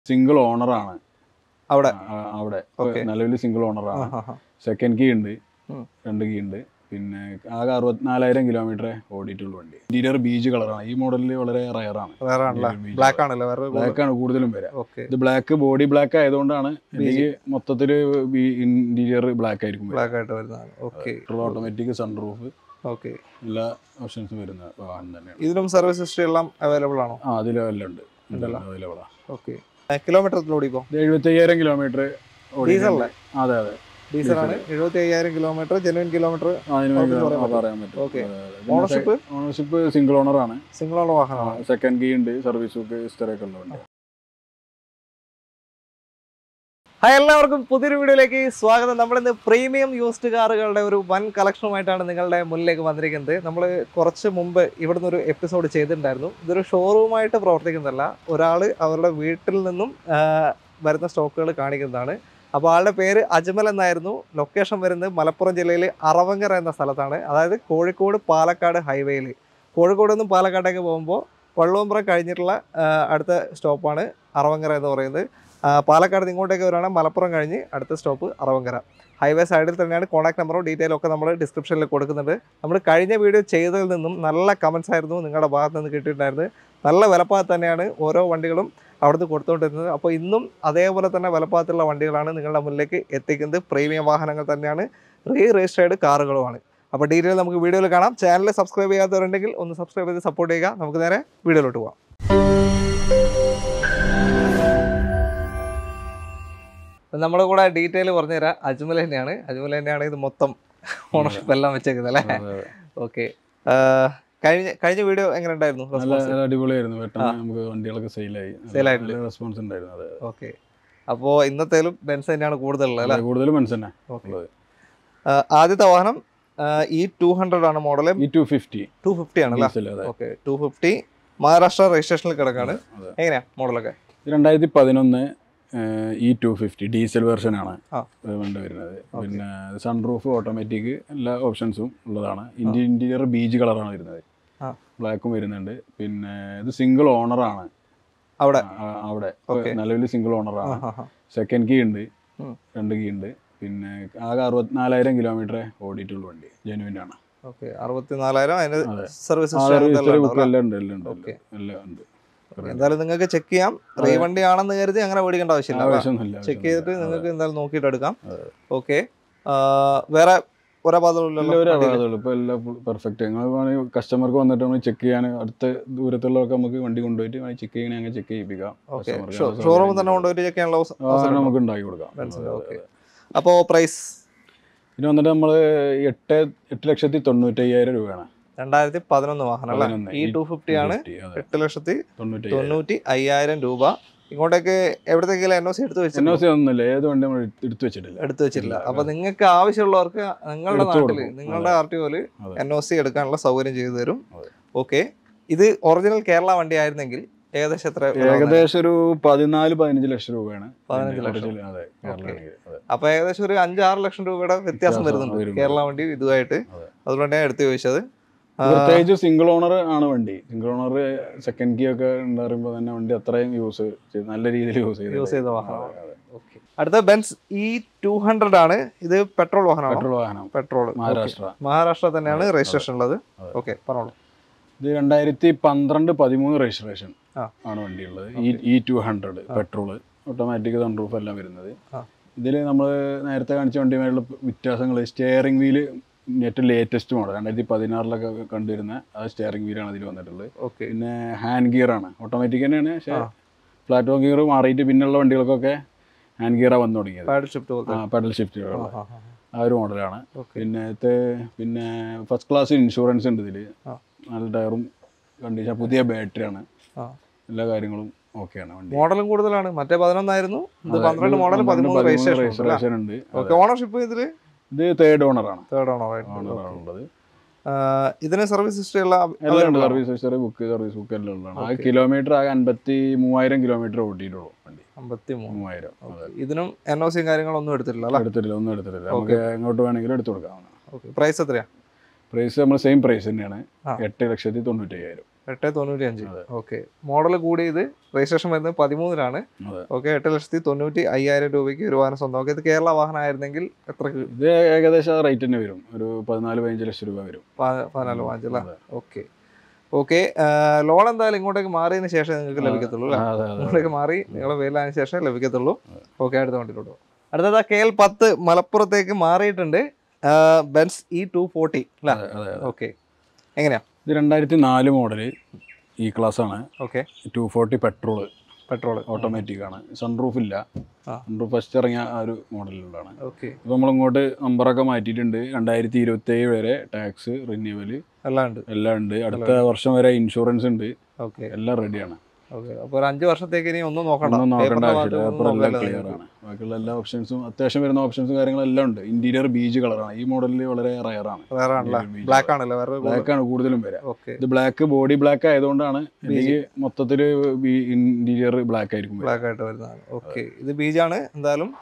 Single ഓണറാണ് അവിടെ അവിടെ Okay. നിലവിൽ സിംഗിൾ ഓണറാണ് ആ, ആ, ആ. സെക്കൻഡ് കീ ഉണ്ട് ഉം. രണ്ട് കീ ഉണ്ട് പിന്നെ ആകെ അറുപത്തിനാലായിരം കിലോമീറ്റർ ഓടിയിട്ടുള്ള വണ്ടി ഇന്റീരിയർ ബീജ് കളറാണ് ഈ മോഡലിൽ വളരെ റയറാണ് വേറെ ആണല്ലേ Interior beige ബ്ലാക്ക് ആണല്ലോ വേറെ ബ്ലാക്ക് ആണ് കൂടുതലും വരിക ഓക്കെ ഇത് ബ്ലാക്ക് ബോഡി ബ്ലാക്ക് ആയതുകൊണ്ടാണ് എനിക്ക് മൊത്തത്തിൽ ഇന്റീരിയർ ബ്ലാക്ക് ആയിരിക്കും ബ്ലാക്ക് ആയിട്ട് വരുന്നതാണ് ഓക്കെ ഓട്ടോമാറ്റിക് സൺറൂഫ് ഓക്കെ എല്ലാ ഓപ്ഷൻസും വരുന്ന വാഹനം തന്നെയാണ് ഇതിനും സർവീസ് ഹിസ്റ്ററി എല്ലാം അവൈലബിൾ ആണോ ആ അതിലെല്ലാം ഉണ്ട് ഉണ്ടല്ലോ. അവൈലബിളാ ഓക്കെ കിലോമീറ്റർ എത്ര ഇപ്പോൾ ഇത് എഴുപത്തി അയ്യായിരം കിലോമീറ്റർ ഡീസലല്ലേ അതെ അതെ ഡീസൽ ആണ് എഴുപത്തി അയ്യായിരം കിലോമീറ്റർ ജെനുവിൻ കിലോമീറ്റർ അതിന് ഉറപ്പിച്ച് വേണ്ടി പറയാൻ ആ, പറയാൻ പറ്റും Okay. അതെ, അതെ. പിന്നെ ഓണർഷിപ്പ് ഓണർഷിപ്പ് സിംഗിൾ ഓണറാണ് സിംഗിൾ ഉള്ള വാഹനമാണ് സെക്കൻഡ് കീ ഉണ്ട് സർവീസ് ബുക്ക് ഹിസ്റ്ററിയൊക്കെ ഉള്ളതുണ്ട് ഹായ് എല്ലാവർക്കും പുതിയൊരു വീഡിയോയിലേക്ക് സ്വാഗതം നമ്മളിന്ന് പ്രീമിയം യൂസ്ഡ് കാറുകളുടെ ഒരു വൻ കളക്ഷനുമായിട്ടാണ് നിങ്ങളുടെ മുന്നിലേക്ക് വന്നിരിക്കുന്നത് നമ്മൾ കുറച്ച് മുമ്പ് ഇവിടുന്ന് ഒരു എപ്പിസോഡ് ചെയ്തിട്ടുണ്ടായിരുന്നു ഇതൊരു ഷോറൂമായിട്ട് പ്രവർത്തിക്കുന്നതല്ല ഒരാൾ അവരുടെ വീട്ടിൽ നിന്നും ആ, വരുന്ന സ്റ്റോക്കുകൾ കാണിക്കുന്നതാണ് അപ്പോൾ ആളുടെ പേര് അജ്മൽ എന്നായിരുന്നു ലൊക്കേഷൻ വരുന്നത് മലപ്പുറം ജില്ലയിൽ അറവങ്കര എന്ന സ്ഥലത്താണ് അതായത് കോഴിക്കോട് പാലക്കാട് ഹൈവേയിൽ കോഴിക്കോട് നിന്നും പാലക്കാട്ടേക്ക് പോകുമ്പോൾ വള്ളുവമ്പ്രം കഴിഞ്ഞിട്ടുള്ള ആ, അടുത്ത സ്റ്റോപ്പാണ് അറവങ്കര എന്ന് പറയുന്നത് ആ, പാലക്കാട് നിന്ന് ഇങ്ങോട്ടേക്ക് വരുവാണെങ്കിൽ മലപ്പുറം കഴിഞ്ഞ് അടുത്ത സ്റ്റോപ്പ് അറവങ്കര ഹൈവേ സൈഡിൽ തന്നെയാണ് കോൺടാക്ട് നമ്പറും ഡീറ്റെയിലും ഒക്കെ നമ്മൾ ഡിസ്ക്രിപ്ഷനിൽ കൊടുക്കുന്നുണ്ട് നമ്മൾ കഴിഞ്ഞ വീഡിയോ ചെയ്തതിൽ നിന്നും നല്ല കമൻസ് ആയിരുന്നു നിങ്ങളുടെ ഭാഗത്ത് നിന്ന് കിട്ടിയിട്ടുണ്ടായിരുന്നത് നല്ല വിലപ്പാകത്ത് തന്നെയാണ് ഓരോ വണ്ടികളും അവിടുന്ന് കൊടുത്തുകൊണ്ടിരുന്നത് അപ്പോൾ ഇന്നും അതേപോലെ തന്നെ വിലപ്പാകത്തുള്ള വണ്ടികളാണ് നിങ്ങളുടെ മുന്നിലേക്ക് എത്തിക്കുന്നത് പ്രീമിയം വാഹനങ്ങൾ തന്നെയാണ് റീ രജിസ്റ്റേർഡ് കാറുകളുമാണ് അപ്പോൾ ഡീറ്റെയിൽ നമുക്ക് വീഡിയോയിൽ കാണാം ചാനൽ സബ്സ്ക്രൈബ് ചെയ്യാത്തവരുണ്ടെങ്കിൽ ഒന്ന് സബ്സ്ക്രൈബ് ചെയ്ത് സപ്പോർട്ട് ചെയ്യുക നമുക്ക് നേരെ വീഡിയോയിലോട്ട് പോകാം നമ്മുടെ കൂടെ ഡീറ്റെയിൽ പറഞ്ഞുതരാം അജ്മൽ തന്നെയാണ് അജ്മൽ തന്നെയാണ് ഇത് മൊത്തം ഓണർഷിപ്പ് എല്ലാം വെച്ചേക്കുന്നത് അല്ലേ അതെ, അതെ. ഓക്കെ കഴിഞ്ഞ കഴിഞ്ഞ വീഡിയോ എങ്ങനെ ഉണ്ടായിരുന്നു നല്ല നല്ല അടിപൊളിയായിരുന്നു പെട്ടെന്ന് നമുക്ക് വണ്ടികളൊക്കെ സെയിലായി Sale ആയിട്ടുണ്ട്. നല്ല റെസ്പോൺസ് ഉണ്ടായിരുന്നു അതെ ഓക്കെ അപ്പോൾ ഇന്നത്തേലും ബെൻസ് തന്നെയാണ് കൂടുതലുള്ളത് അല്ലേ അതെ, കൂടുതലും മനസ്സിനെ ഓക്കെ ആദ്യത്തെ വാഹനം ഈ ടു ഹൺഡ്രഡ് ആണ് മോഡൽ ഈ ടു ഫിഫ്റ്റി ടു ഫിഫ്റ്റി ആണ് അല്ലേ ഡീസൽ അതെ ഓക്കെ ടു ഫിഫ്റ്റി മഹാരാഷ്ട്ര രജിസ്ട്രേഷനിൽ കിടക്കാണ് അതെ എങ്ങനെയാ മോഡലൊക്കെ ഇത് രണ്ടായിരത്തി പതിനൊന്ന് E two fifty diesel version ആണ് ആ. വണ്ടി വരുന്നത് പിന്നെ സൺറൂഫ് ഓട്ടോമാറ്റിക് എല്ലാ ഓപ്ഷൻസും ഉള്ളതാണ് ഇന്ത്യ ഇന്റീരിയർ ബീജ് കളറാണ് വരുന്നത് ആ. ബ്ലാക്കും വരുന്നുണ്ട് പിന്നെ ഇത് സിംഗിൾ ഓണറാണ് അവിടെ അവിടെ Okay. നിലവിൽ സിംഗിൾ ആ ഓണറാണ് ഹാ ഹാ സെക്കൻഡ് കീ ഉണ്ട് ഉം. രണ്ട് കീ ഉണ്ട് പിന്നെ ആകെ അറുപത്തിനാലായിരം കിലോമീറ്റർ ഓടിയിട്ടുള്ള വണ്ടി ജെനുവിൻ ആണ് ഓക്കെ അറുപത്തിനാലായിരം അതിന് അതെ. സർവീസ് ആ, രജിസ്റ്റർ ബുക്ക് എല്ലാം ഉണ്ട് എല്ലാം ഉണ്ട് Okay. എല്ലാം ഉണ്ട് എന്തായാലും നിങ്ങൾക്ക് ചെക്ക് ചെയ്യാം റീ വണ്ടി ആണെന്ന് കരുതി അങ്ങനെ മേടിക്കേണ്ട ആവശ്യമില്ല അല്ലേ? ആവശ്യമൊന്നുമില്ല ചെക്ക് ചെയ്തിട്ട് നിങ്ങൾക്ക് എന്തായാലും നോക്കിയിട്ട് എടുക്കാം അതെ. ഓക്കെ വേറെ ഇല്ല ഒരു ഒരപാതമില്ലല്ലോ അപകടമുള്ളൂ ഇപ്പൊ എല്ലാം പെർഫെക്റ്റ് നിങ്ങൾ വേണമെങ്കിൽ കസ്റ്റമർക്ക് വന്നിട്ട് നമ്മൾ ചെക്ക് ചെയ്യാൻ അടുത്ത ദൂരത്തുള്ളവർക്ക് നമുക്ക് വണ്ടി കൊണ്ടുപോയിട്ട് ചെക്ക് ചെയ്യണേ അങ്ങനെ ചെക്ക് ചെയ്യിപ്പിക്കാം ഓക്കെ Customer ക്ക് അത് ഷോറൂമിൽ സൗകര്യം തന്നെ കൊണ്ടുപോയിട്ട് ചെക്ക് ചെയ്യാനുള്ള അവസ- ആ, അവസരം നമുക്ക് ഉണ്ടാക്കി കൊടുക്കാം മനസ്സിലായി, അതെ, okay. അതെ. അപ്പോൾ പ്രൈസ് പിന്നെ വന്നിട്ട് നമ്മൾ എട്ട് എട്ട് ലക്ഷത്തി തൊണ്ണൂറ്റയ്യായിരം രൂപയാണ് രണ്ടായിരത്തി പതിനൊന്ന് വാഹനം അല്ലേ പതിനൊന്ന്. ഈ ഈ ടു ഫിഫ്റ്റി ആണ് 250, അതെ. എട്ട് ലക്ഷത്തി തൊണ്ണൂറ്റയ്യായിരം തൊണ്ണൂറ്റി അയ്യായിരം രൂപ ഇങ്ങോട്ടേക്ക് എവിടത്തേക്കെങ്കിലും എൻ ഒ സി എടുത്ത് എൻ ഒ വെച്ചിട്ടുണ്ടോ സി ഒന്നുമില്ല ഏത് വണ്ടി നമ്മൾ എടുത്തു വെച്ചിട്ടില്ല എടുത്തു വെച്ചിട്ടില്ല ഇല്ല, അപ്പൊ നിങ്ങൾക്ക് ആവശ്യമുള്ളവർക്ക് നിങ്ങളുടെ എടുത്തു നാട്ടില് കൊടുക്കും. നിങ്ങളുടെ ആർ ടി ഒല് അതെ. എൻ ഒ സി എടുക്കാനുള്ള സൗകര്യം ചെയ്തു തരും അതെ. ഓക്കെ ഇത് ഒറിജിനൽ കേരള വണ്ടി ആയിരുന്നെങ്കിൽ ഏകദേശം എത്ര വില വന്നേനെ? ഏകദേശം ഒരു പതിനാല് പതിനഞ്ച് ലക്ഷം രൂപയാണ് പതിനഞ്ച് ഇതിന്റെ ലക്ഷം. original, അതെ കേരളാണെങ്കിൽ അതെ അപ്പൊ ഏകദേശം ഒരു അഞ്ച് ആറ് ലക്ഷം രൂപയുടെ വ്യത്യാസം വ്യത്യാസം വരുന്നുണ്ട് വരും. കേരള വണ്ടി ഇതുമായിട്ട് അതെ. അതുകൊണ്ടാണ് ഞാൻ എടുത്തു ചോദിച്ചത് ആ, പ്രത്യേകിച്ച് സിംഗിൾ ഓണർ ആണ് വണ്ടി സിംഗിൾ ഓണർ സെക്കൻഡ് കീ ഒക്കെ ഉണ്ടാകുമ്പോൾ തന്നെ വണ്ടി അത്രയും യൂസ് ചെയ്ത് നല്ല രീതിയിൽ യൂസ് ചെയ്ത് യൂസ് ചെയ്ത വാഹനമാണ് Okay. അടുത്ത ബെൻസ് ഈ ടു ഹൺഡ്രഡ് ആണ് ഇത് പെട്രോൾ വാഹനമാണ് പെട്രോൾ വാഹനം പെട്രോൾ മഹാരാഷ്ട്ര മഹാരാഷ്ട്ര തന്നെയാണ് അതെ, രജിസ്ട്രേഷൻ ഉള്ളത് അതെ. ഓക്കെ പറഞ്ഞോളൂ ഇത് രണ്ടായിരത്തി പന്ത്രണ്ട് പതിമൂന്ന് രജിസ്ട്രേഷൻ ആ. ആണ് വണ്ടി ഉള്ളത് ഈ E two hundred petrol automatic sunroof എല്ലാം വരുന്നത് ആ. ഇതിൽ നമ്മൾ നേരത്തെ കാണിച്ച വണ്ടിയുമായിട്ടുള്ള വ്യത്യാസങ്ങൾ സ്റ്റിയറിംഗ് വീല് ഏറ്റവും ലേറ്റസ്റ്റ് മോഡൽ രണ്ടായിരത്തി പതിനാറിലൊക്കെ കണ്ടുവരുന്ന ആ സ്റ്റിയറിംഗ് വീലാണ് ഇതിൽ വന്നിട്ടുള്ളത് ഓക്കെ പിന്നെ ഹാൻഡ് ഗിയർ ആണ് ഓട്ടോമാറ്റിക് തന്നെയാണ് പക്ഷേ ആ. പ്ലാറ്റ്ഫോം ഗിയർ മാറിയിട്ട് പിന്നെയുള്ള വണ്ടികൾക്കൊക്കെ ഹാൻഡ് ഗിയറാണ് വന്നു തുടങ്ങിയത് പാഡൽ ഷിഫ്റ്റ് പോലത്തെ ആ പെഡൽ ഷിഫ്റ്റുകളുള്ള ആ, ആ, ആ ഒരു മോഡലാണ് ഓക്കെ പിന്നെ ഇത് പിന്നെ ഫസ്റ്റ് ക്ലാസ് ഇൻഷുറൻസ് ഉണ്ട് ഇതിൽ ആ. നല്ല ടയറും കണ്ടീഷൻ പുതിയ ബാറ്ററിയാണ് ആ. എല്ലാ കാര്യങ്ങളും ഓക്കെയാണ് വണ്ടി മോഡലും കൂടുതലാണ് മറ്റേ പതിനൊന്നായിരുന്നു ഇത് അതെ, പന്ത്രണ്ട് ഇത് മോഡൽ പന്ത്രണ്ട് പതിമൂന്ന് രജിസ്ട്രേഷൻ registration ഉണ്ട് ഓക്കെ ഓണർഷിപ്പ് ഇതില് ഇത് തേർഡ് ഓണറാണ് തേർഡ് ഓണർ ആയിട്ട് ഓണറാണ് ഉള്ളത് ഇതിന് സർവീസ് ഹിസ്റ്ററി ഉള്ള എല്ലാം ഉണ്ട് service history book service book എല്ലാം ഉള്ളതാണ് ആ കിലോമീറ്റർ ആകെ അൻപത്തി മൂവായിരം കിലോമീറ്റർ ഓടിയിട്ടുള്ളൂ വണ്ടി അമ്പത്തി മൂന്ന് മൂവായിരം അതെ ഇതിനും എൻ ഒ സിയും കാര്യങ്ങളൊന്നും എടുത്തിട്ടില്ല അല്ലേ എടുത്തിട്ടില്ല ഒന്നും എടുത്തിട്ടില്ല നമുക്ക് എങ്ങോട്ട് വേണമെങ്കിലും എടുത്തു കൊടുക്കാം ഓക്കെ പ്രൈസ് എത്രയാ പ്രൈസ് നമ്മൾ സെയിം പ്രൈസ് തന്നെയാണ് ആ. എട്ട് ലക്ഷത്തി തൊണ്ണൂറ്റയ്യായിരം എട്ട് തൊണ്ണൂറ്റി അഞ്ച് അതെ. ഓക്കെ മോഡൽ കൂടിയത് രജിസ്ട്രേഷൻ വരുന്നത് പതിമൂന്നിലാണ് അതെ ഓക്കെ എട്ട് ലക്ഷത്തി തൊണ്ണൂറ്റി അയ്യായിരം രൂപയ്ക്ക് ഒരു വാഹനം സ്വന്തമാക്കി ഇത് കേരള വാഹനമായിരുന്നെങ്കിൽ എത്രക്ക് ഇത് ഏകദേശം റേറ്റ് തന്നെ വരും ഒരു പതിനാല് പതിനഞ്ച് ലക്ഷം രൂപ വരും പ- പതിനാല് വാങ്ങിച്ചല്ലേ അതെ. ഓക്കെ ഓക്കെ ലോൺ എന്തായാലും ഇങ്ങോട്ടേക്ക് മാറിയതിന് ശേഷം നിങ്ങൾക്ക് ലഭിക്കത്തുള്ളൂ അല്ലേ ആ, അതെ അതെ ഇങ്ങോട്ടേക്ക് മാറി നിങ്ങളെ പേരിലായതിനു ശേഷം ലഭിക്കത്തുള്ളൂ ഓക്കെ അടുത്ത വണ്ടിയിലോട്ട് അടുത്തത് കെ എൽ പത്ത് മലപ്പുറത്തേക്ക് മാറിയിട്ടുണ്ട് ബെൻസ് ഇ ടു ഫോർട്ടി അല്ലേ അതെ, അതെ അതെ. ഓക്കെ എങ്ങനെയാ ഇത് രണ്ടായിരത്തി നാല് മോഡല് ഈ ക്ലാസ് ആണ് okay two forty petrol petrol automatic ആണ് സൺറൂഫ് ഇല്ല ആ. സൺറൂഫ് ഫസ്റ്റ് ഇറങ്ങിയ ആ ഒരു മോഡലിലുള്ളതാണ് ഓക്കെ ഇപ്പോൾ നമ്മൾ ഇങ്ങോട്ട് നമ്പറൊക്കെ മാറ്റിയിട്ടുണ്ട് രണ്ടായിരത്തി ഇരുപത്തി ഏഴ് വരെ ടാക്സ് റിന്യൂവൽ എല്ലാം ഉണ്ട് എല്ലാം ഉണ്ട് അടുത്ത വർഷം വരെ ഇൻഷുറൻസ് ഉണ്ട് ഓക്കെ എല്ലാം റെഡിയാണ് ഓക്കെ അപ്പോൾ ഒരു അഞ്ച് വർഷത്തേക്ക് ഇനി ഒന്നും നോക്കണ്ട ഒന്നും നോക്കേണ്ട പേപ്പറിന്റെ ആവശ്യമില്ല ഭാഗത്ത് പേപ്പർ ഒന്നും എല്ലാം നോക്കാനില്ല ക്ലിയർ നിങ്ങൾക്ക്. ആണ് ബാക്കിയുള്ള എല്ലാ ഓപ്ഷൻസും അത്യാവശ്യം വരുന്ന ഓപ്ഷൻസും കാര്യങ്ങളെല്ലാം ഉണ്ട് ഇന്റീരിയർ ബീജ് കളറാണ് ഈ മോഡലിൽ വളരെ റയർ ആണ് വേറെ ആണല്ലേ Interior beige ബ്ലാക്ക് ആണല്ലോ വേറെ ബ്ലാക്ക് ആണ് കൂടുതലും വരിക ഓക്കെ ഇത് ബ്ലാക്ക് ബോഡി ബ്ലാക്ക് ആയതുകൊണ്ടാണ് എനിക്ക് മൊത്തത്തിൽ ഇന്റീരിയർ ബ്ലാക്ക് ആയിരിക്കും വരിക. ബ്ലാക്ക് ആയിട്ട് വരുന്നതാണ് ഓക്കെ ഇത് ബീജാണ് എന്തായാലും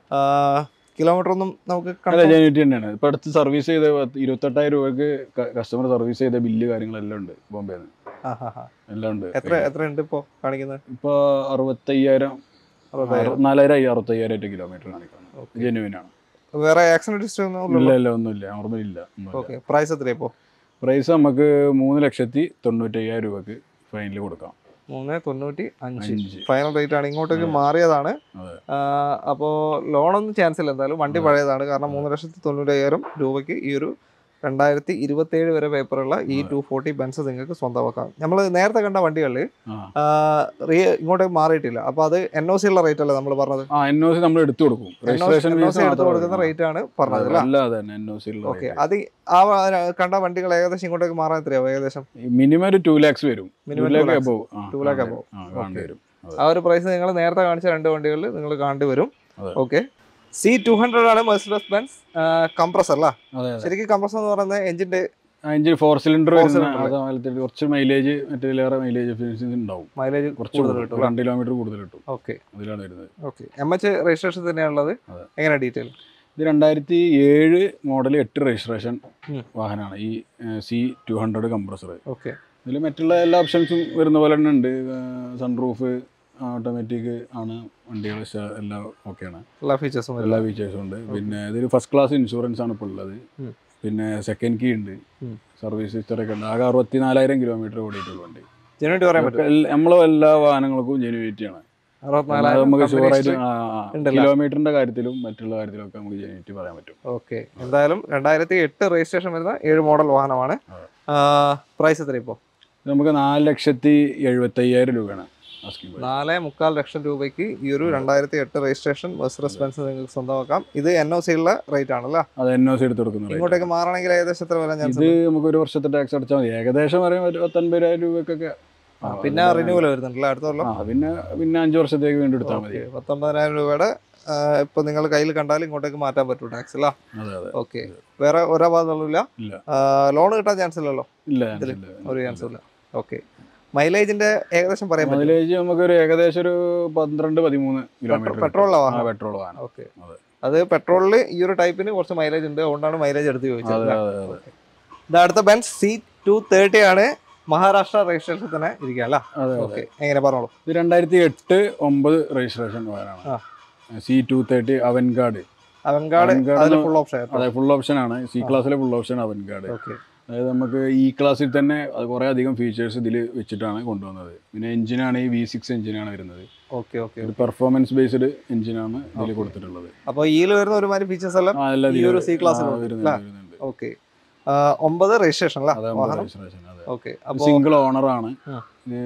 കിലോമീറ്റർ ഒന്നും നമുക്ക് അതെ കൺഫേം ജനുവിറ്റി തന്നെയാണ് ഇപ്പൊ അടുത്ത് സർവീസ് ചെയ്ത പത്ത് ഇരുപത്തെട്ടായിരം രൂപക്ക് കസ്റ്റമർ സർവീസ് ചെയ്ത ബില്ല് കാര്യങ്ങളെല്ലാം ഉണ്ട് ബോംബെന്ന് ആ ഹാ ഹാ എല്ലാം ഉണ്ട് എത്ര എത്ര ഉണ്ട് ഇപ്പോൾ കാണിക്കുന്നത് ഇപ്പൊ അറുപത്തയ്യായിരം അറുപതായിരം നാലായിരം അറുപത്തയ്യായിരം കിലോമീറ്റർ കാണിക്കുന്നത് Okay. ജെനുവിൻ ആണ് വേറെ ആക്സിഡന്റ് ഹിസ്റ്ററി ഒന്നും ഇല്ല ഇല്ല ഒന്നുമില്ല നോർമൽ ഇല്ല ഓക്കെ പ്രൈസ് എത്ര ഇപ്പോൾ പ്രൈസ് നമുക്ക് മൂന്ന് ലക്ഷത്തി തൊണ്ണൂറ്റയ്യായിരം രൂപക്ക് ഫൈനൽ കൊടുക്കാം മൂന്ന് തൊണ്ണൂറ്റി അഞ്ച് അഞ്ച് ഫൈനൽ റേറ്റ് ആണ് ഇങ്ങോട്ടേക്ക് അതെ. മാറിയതാണ് അതെ. അപ്പോൾ ലോണൊന്നും ചാൻസ് ഇല്ല എന്തായാലും വണ്ടി അതെ. പഴയതാണ് കാരണം മൂന്ന് ലക്ഷത്തി തൊണ്ണൂറ്റയ്യായിരം രൂപയ്ക്ക് ഈ ഒരു രണ്ടായിരത്തി ഇരുപത്തേഴ് വരെ പേപ്പറുള്ള ഈ അതെ. ടു ഫോർട്ടി ബെൻസ് നിങ്ങൾക്ക് സ്വന്തമാക്കാം നമ്മൾ നേരത്തെ കണ്ട വണ്ടികളിൽ ആ റീ ഇങ്ങോട്ടേക്ക് മാറിയിട്ടില്ല അപ്പോൾ അത് എൻ ഒ സി ഉള്ള റേറ്റ് അല്ലേ നമ്മൾ പറഞ്ഞത് ആ എൻ ഒ സി നമ്മൾ എടുത്തു കൊടുക്കും രജിസ്ട്രേഷൻ എൻ ഒ സി എടുത്ത് കൊടുക്കുന്ന റേറ്റ് ആണ് പറഞ്ഞത് അല്ലേ അല്ലാതെ തന്നെ എൻ ഒ സി ഓക്കെ അത് ആ വ- കണ്ട വണ്ടികൾ ഏകദേശം ഇങ്ങോട്ടേക്ക് മാറാൻ എത്രയാവും ഏകദേശം മിനിമം ഒരു ടു ലാക്സ് വരും Minimum two two lakh lakhs. Above Two lakh above. കാണേണ്ടി Okay. വരും ആ ഒരു പ്രൈസ് നിങ്ങൾ നേരത്തെ കാണിച്ച രണ്ട് വണ്ടികളിൽ നിങ്ങൾ കാണേണ്ടി വരും അതെ. ഓക്കെ സി ടു ഹൺഡ്രഡ് ആണ് മെഴ്സിഡസ് ബെൻസ് കംപ്രസർ അല്ല അതെ അതെ ശരിക്കും കംപ്രസർ എന്ന് പറയുന്നത് എഞ്ചിന്റെ അഞ്ച് ഫോർ സിലിണ്ടർ Four വരുന്ന cylinder. അതുപോലത്തെ കുറച്ച് മൈലേജ് മറ്റേതിലേറെ മൈലേജ് എഫിഷ്യൻസി ഉണ്ടാവും മൈലേജ് കുറച്ച് കൂടുതൽ കൂടുതൽ കിട്ടും രണ്ട് കിലോമീറ്റർ കൂടുതൽ കിട്ടും ഓക്കെ അതിലാണ് വരുന്നത് ഓക്കെ എം എച്ച് രജിസ്ട്രേഷൻ തന്നെയാണുള്ളത് അതെ. എങ്ങനെ ഡീറ്റെയിൽ ഇത് രണ്ടായിരത്തി ഏഴ് മോഡൽ എട്ട് രജിസ്ട്രേഷൻ ഉം. വാഹനമാണ് ഈ C two hundred compressor okay ഇതിൽ മറ്റുള്ള എല്ലാ ഓപ്ഷൻസും വരുന്ന പോലെ തന്നെ ഉണ്ട് സൺറൂഫ് ഓട്ടോമാറ്റിക് ആണ് വണ്ടികൾ എല്ലാം ഓക്കെയാണ് എല്ലാ ഫീച്ചേഴ്സും എല്ലാ ഫീച്ചേഴ്സും ഉണ്ട് പിന്നെ ഇതൊരു ഫസ്റ്റ് ക്ലാസ് ഇൻഷുറൻസ് ആണ് ഇപ്പോൾ ഉള്ളത് ഉം. പിന്നെ സെക്കൻഡ് കീ ഉണ്ട് ഉം. സർവീസ് ഹിസ്റ്ററി ഒക്കെ ഉണ്ട് ആകെ അറുപത്തി നാലായിരം കിലോമീറ്റർ ഓടിയിട്ടുള്ള വണ്ടി ജനുവിറ്റി പറയാൻ പറ്റും എൽ- നമ്മളെ എല്ലാ വാഹനങ്ങൾക്കും ജെനുവിറ്റി ആണ് അറുപത്തിനാലായിരം നമുക്ക് company ഷുവറായിട്ട് history. ഉണ്ടല്ലോ. കിലോമീറ്ററിന്റെ കാര്യത്തിലും മറ്റുള്ള കാര്യത്തിലും ഒക്കെ നമുക്ക് ജെനുവിറ്റി പറയാൻ പറ്റും ഓക്കെ എന്തായാലും രണ്ടായിരത്തി എട്ട് രജിസ്ട്രേഷൻ വരുന്ന ഏഴ് മോഡൽ വാഹനമാണ് അതെ. പ്രൈസ് എത്ര ഇപ്പോൾ ഇത് നമുക്ക് നാല് ലക്ഷത്തി എഴുപത്തി അയ്യായിരം രൂപയാണ് asking price. നാല് മുക്കാൽ ലക്ഷം രൂപയ്ക്ക് ഈ ഒരു രണ്ടായിരത്തി എട്ട് രജിസ്ട്രേഷൻ മെഴ്സിഡസ് ബെൻസ് നിങ്ങൾക്ക് സ്വന്തമാക്കാം ഇത് എൻ ഒ സി ഉള്ള റേറ്റ് ആണല്ലേ അത് എൻ ഒ സി എടുത്ത് കൊടുക്കുന്ന rate. ഇങ്ങോട്ടേക്ക് മാറണമെങ്കിൽ ഏകദേശം എത്ര വരാൻ ചാൻസ് ഇത് നമുക്ക് ഒരു വർഷത്തെ ടാക്സ് അടച്ചാൽ മതി ഏകദേശം പറയുമ്പോൾ ഒരു പത്തൊൻപതിനായിരം രൂപക്കൊക്കെ ആ, പിന്നെ അതിന് റിന്യൂവൽ വരുന്നുണ്ടല്ലേ അടുത്ത കൊല്ലം ആ പിന്നെ പിന്നെ അഞ്ച് വർഷത്തേക്ക് വേണ്ടി എടുത്താൽ മതി ഓക്കെ പത്തൊമ്പതിനായിരം രൂപയുടെ ഇപ്പൊ നിങ്ങൾ കയ്യിൽ കണ്ടാൽ ഇങ്ങോട്ടേക്ക് മാറ്റാൻ പറ്റും ടാക്സ് അല്ല അതെ അതെ ഓക്കെ വേറെ ഒരോ ഭാഗത്തുള്ള ഇല്ല ലോൺ കിട്ടാൻ ചാൻസ് ഇല്ലല്ലോ ഇല്ല ഇതില് ഇല്ല. ഒരു ചാൻസും ഇല്ല ഓക്കെ മൈലേജിന്റെ ഏകദേശം പറയാൻ പറ്റും മൈലേജ് നമുക്കൊരു ഏകദേശം ഒരു പന്ത്രണ്ട് പതിമൂന്ന് കിലോമീറ്റർ പെട്രോളിലെ വാഹനം പെട്രോൾ വാഹനം ഓക്കെ അതെ. അത് പെട്രോളിൽ ഈ ഒരു ടൈപ്പിന് കുറച്ച് മൈലേജ് ഉണ്ട് അതുകൊണ്ടാണ് മൈലേജ് എടുത്ത് ചോദിച്ചത് അതെ അല്ലേ? അതെ അതെ ഇത് അടുത്ത ബെൻസ് സി ടു തേർട്ടി ആണ് മഹാരാഷ്ട്ര രജിസ്ട്രേഷൻ തന്നെ ഇരിക്കുക അല്ല അതെ അതെ ഓക്കെ എങ്ങനെ പറഞ്ഞോളൂ ഇത് രണ്ടായിരത്തി എട്ട് ഒമ്പത് രജിസ്ട്രേഷൻ ആ. വാഹനമാണ് C two thirty Avantgarde Avantgarde Avantgarde അതിൽ എന്ന് ഫുൾ ഓപ്ഷൻ അതെ ഫുൾ ഓപ്ഷൻ ആണ് സി ക്ലാസ്സിലെ ഫുൾ ഓപ്ഷൻ അവൻഗാർഡ് ഓക്കെ അതായത് നമുക്ക് ഈ ക്ലാസ്സിൽ തന്നെ അത് കുറേ അധികം ഫീച്ചേഴ്സ് ഇതിൽ വെച്ചിട്ടാണ് കൊണ്ടുവന്നത് പിന്നെ എഞ്ചിനാണ് ഈ വി സിക്സ് എഞ്ചിനാണ് വരുന്നത് ഓക്കെ ഓക്കെ ഒരു പെർഫോമൻസ് ബേസ്ഡ് എഞ്ചിനാണ് ഇതിൽ കൊടുത്തിട്ടുള്ളത് അപ്പൊ ഇതിൽ വരുന്ന ഒരുമാതിരി ഫീച്ചേഴ്സ് എല്ലാം ആ, എല്ലാം ഈ ഇതില് ഒരു C class ൽ ആ, ഉണ്ട്, വരുന്നുണ്ട്, അല്ലേ? വരുന്നുണ്ട്. ഓക്കെ ഒമ്പത് രജിസ്ട്രേഷൻ അല്ല അതെ വാഹനം registration, അതെ ഓക്കെ അപ്പൊ സിംഗിൾ ഓണറാണ് ആ.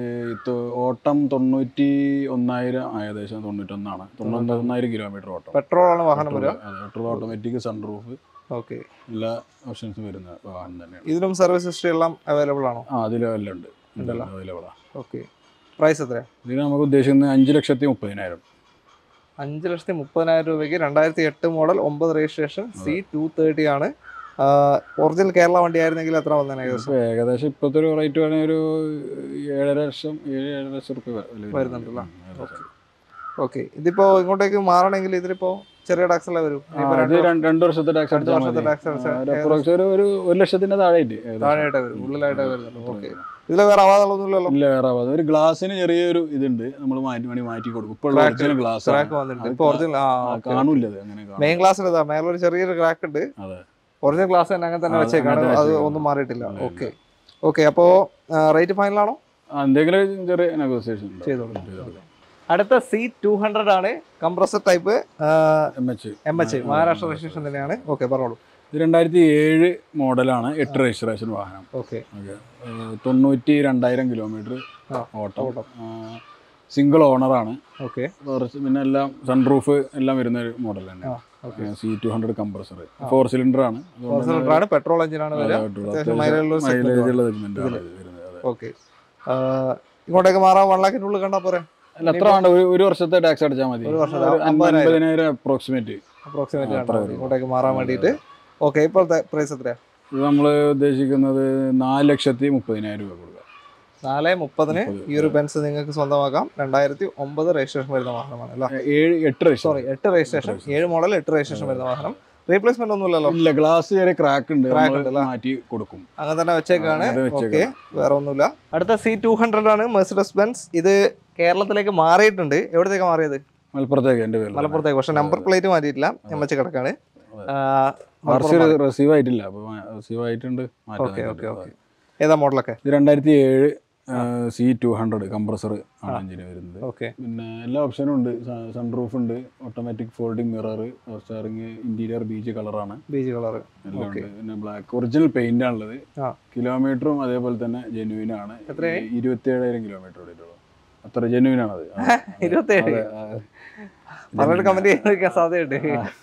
ഓട്ടം തൊണ്ണൂറ്റി ഒന്നായിരം ഏകദേശം തൊണ്ണൂറ്റൊന്നാണ് തൊണ്ണൂറ്റൊന്നായിരം കിലോമീറ്റർ ഓട്ടം പെട്രോൾ ആണ് വാഹനം വരിക പെട്രോൾ ഓട്ടോമാറ്റിക് സൺറൂഫ് ഓക്കെ എല്ലാ ഓപ്ഷൻസും വരുന്ന വാഹനം തന്നെയാണ് ഇതിലും സർവീസ് ഹിസ്റ്ററി എല്ലാം അവൈലബിൾ ആണോ ആ അതിലെല്ലാം ഉണ്ട് ഉണ്ടല്ലോ. അവൈലബിളാണ് ഓക്കെ പ്രൈസ് എത്രയാ ഇതിന് നമുക്ക് ഉദ്ദേശിക്കുന്നത് അഞ്ച് ലക്ഷത്തി മുപ്പതിനായിരം അഞ്ച് ലക്ഷത്തി മുപ്പതിനായിരം രൂപയ്ക്ക് രണ്ടായിരത്തി എട്ട് മോഡൽ ഒമ്പത് രജിസ്ട്രേഷൻ സി ടു തേർട്ടി ആണ് ഒറിജിനൽ കേരള വണ്ടി ആയിരുന്നെങ്കിൽ എത്ര വന്നേനെ ഏകദേശം ഇപ്പൊ ഏകദേശം ഇപ്പോഴത്തെ ഒരു റേറ്റ് വേണമെങ്കിൽ ഒരു ഏഴര ലക്ഷം ഏഴ് ഏഴര ലക്ഷം റുപ്യ വരുന്നുണ്ടല്ലോ. ഓക്കെ ഇതിപ്പോ ഇങ്ങോട്ടേക്ക് മാറണമെങ്കിൽ ഇതിലിപ്പോ ചെറിയ ടാക്സ് അല്ലേ വരും ഇനിയിപ്പോ അത് രണ്ട് രണ്ട് രണ്ട് വർഷത്തെ ടാക്സ് രണ്ട് വർഷത്തെ tax അടച്ചാൽ ഒരു approx ഒരു ഒരു ഒരു ലക്ഷത്തിന്റെ താഴെയായിട്ട് ഏകദേശം. താഴെയായിട്ടേ വരും ഉള്ളിലായിട്ടേ വരുന്നുള്ളൂ ഓക്കെ ഇതിൽ വേറെ അവാദങ്ങളൊന്നുമില്ലല്ലോ ഇല്ല വേറെ ആവാതെ ഒരു ഗ്ലാസ്സിന് ചെറിയൊരു ഇതുണ്ട് നമ്മൾ മാറ്റി വേണ്ടി മാറ്റി കൊടുക്കും ഇപ്പോൾ Crack. ഒറിജിനൽ ഗ്ലാസ് ക്രാക്ക് വന്നിട്ടുണ്ട് ഇപ്പൊ ഒറിജിനൽ ആ കാണൂല അത് അങ്ങനെ കാണും മെയിൻ ഗ്ലാസ്സിൽ ഇതാ മേലെ ഒരു ചെറിയൊരു ക്രാക്ക് ഉണ്ട് അതെ ഒറിജിനൽ ഗ്ലാസ് തന്നെ അങ്ങനെ തന്നെ ആ, വെച്ചേക്കാണ് അങ്ങനെ അത് വെച്ചേക്കാണ്. ഒന്നും മാറിയിട്ടില്ല ഇല്ല, ഓക്കെ ഓക്കെ അപ്പോ റേറ്റ് ഫൈനലാണോ ആ, എന്തെങ്കിലും ചെറിയ നെഗോസിയേഷൻ ചെയ്തോളൂ. അടുത്ത സി ടു ഹൺഡ്രഡ് ആണ് compressor type M H M H Maharashtra registration തന്നെയാണ് ഓക്കെ പറഞ്ഞോളൂ ഇത് രണ്ടായിരത്തി ഏഴ് മോഡലാണ് എട്ട് രജിസ്ട്രേഷൻ വാഹനം ഓക്കെ ഓക്കെ തൊണ്ണൂറ്റി രണ്ടായിരം കിലോമീറ്റർ ആ, ഓട്ടം ഓട്ടം. സിംഗിൾ ഓണറാണ് ഓക്കെ കുറച്ച് പിന്നെ എല്ലാം സൺറൂഫ് എല്ലാം വരുന്ന ഒരു മോഡൽ തന്നെ ആ okay C two hundred compressor four cylinder ആണ് ആണ് പെട്രോൾ എഞ്ചിനാണ് വരിക അത്യാവശ്യം mileage ഉള്ള segment മൈലേജ് ഉള്ള സെഗ്മെന്റ് ആണ് ഇത് വരുന്നത് അതെ. ഓക്കെ ഇങ്ങോട്ടേക്ക് മാറാൻ വൺ ലാഖിന്റെ ഉള്ളിൽ കണ്ടാ പോരെ അല്ല എത്ര വേണ്ട ഒരു ഒരു വർഷത്തെ ടാക്സ് അടച്ചാൽ മതി ഒരു വർഷത്തെ ഒരു അമ്പതിനായിരം. അമ്പതിനായിരം അപ്രോക്സിമേറ്റ് അപ്രോക്സിമേറ്റ് ആ, അത്ര കണ്ടാൽ മതി. ഇങ്ങോട്ടേക്ക് മാറാൻ വേണ്ടിയിട്ട് ഓക്കെ ഇപ്പോഴത്തെ പ്രൈസ് എത്രയാ ഇത് നമ്മൾ ഉദ്ദേശിക്കുന്നത് നാല് ലക്ഷത്തി മുപ്പതിനായിരം രൂപ കൊടുക്കുക നാല് മുപ്പതിന് മുപ്പത്. ഈ ഒരു ബെൻസ് നിങ്ങൾക്ക് സ്വന്തമാക്കാം രണ്ടായിരത്തി ഒമ്പത് രജിസ്ട്രേഷൻ വരുന്ന വാഹനമാണ് അല്ല ഏഴ് എട്ട് ലക്ഷം സോറി എട്ട് രജിസ്ട്രേഷൻ ഏഴ് മോഡൽ എട്ട് രജിസ്ട്രേഷൻ വരുന്ന വാഹനം റീപ്ലേസ്മെന്റ് ഒന്നുമില്ലല്ലോ ഇല്ല ഗ്ലാസ് ചെറിയ ക്രാക്ക് ഉണ്ട് Crack നമ്മള് ഉണ്ട് അല്ലേ? മാറ്റി കൊടുക്കും അങ്ങനെ തന്നെ വെച്ചേക്കാണ് അങ്ങനെ ഓക്കെ വെച്ചേക്കാണ്. വേറെ ഒന്നുമില്ല അടുത്ത സി ടു ഹൺഡ്രഡ് ആണ് മെഴ്സിഡസ് ബെൻസ് ഇത് കേരളത്തിലേക്ക് മാറിയിട്ടുണ്ട് എവിടത്തേക്ക് മാറിയത് മലപ്പുറത്തേക്ക് എൻ്റെ പേര് മലപ്പുറത്തേക്ക് പക്ഷെ നമ്പർ പ്ലേറ്റ് മാറ്റിയിട്ടില്ല എം എച്ച് കിടക്കാണ് അതെ. ആ, ആർ സി മലപ്പുറം മാറി. റിസീവ് ആയിട്ടില്ല അപ്പോൾ റിസീവ് ആയിട്ടുണ്ട് മാറ്റാൻ ഓക്കെ ഓക്കെ വേണ്ടിയിട്ട്. ഓക്കെ ഏതാ മോഡലൊക്കെ ഇത് രണ്ടായിരത്തി ഏഴ് സി ടു ഹൺഡ്രഡ് കംപ്രസർ ആണ് എഞ്ചിന് വരുന്നത് ഓക്കെ പിന്നെ എല്ലാ ഓപ്ഷനും ഉണ്ട് സൺറൂഫ് ഉണ്ട് automatic folding mirror power steering interior beige കളറാണ് ബീച്ച് കളർ എല്ലാം Okay. ഉണ്ട് പിന്നെ ബ്ലാക്ക് ഒറിജിനൽ പെയിന്റ് ആണുള്ളത് ആ. കിലോമീറ്ററും അതേപോലെ തന്നെ ജെനുവിൻ ആണ് എത്രയായി? ഇരുപത്തി ഏഴായിരം കിലോമീറ്റർ ഓടിയിട്ടുള്ളൂ അത്ര ജെനുവിൻ ആണത് ആ, അതെ. ഇരുപത്തേഴ് അതെ, അതെ. പറഞ്ഞിട്ട് കമന്റ് ചെയ്യാൻ സാധ്യതയുണ്ട്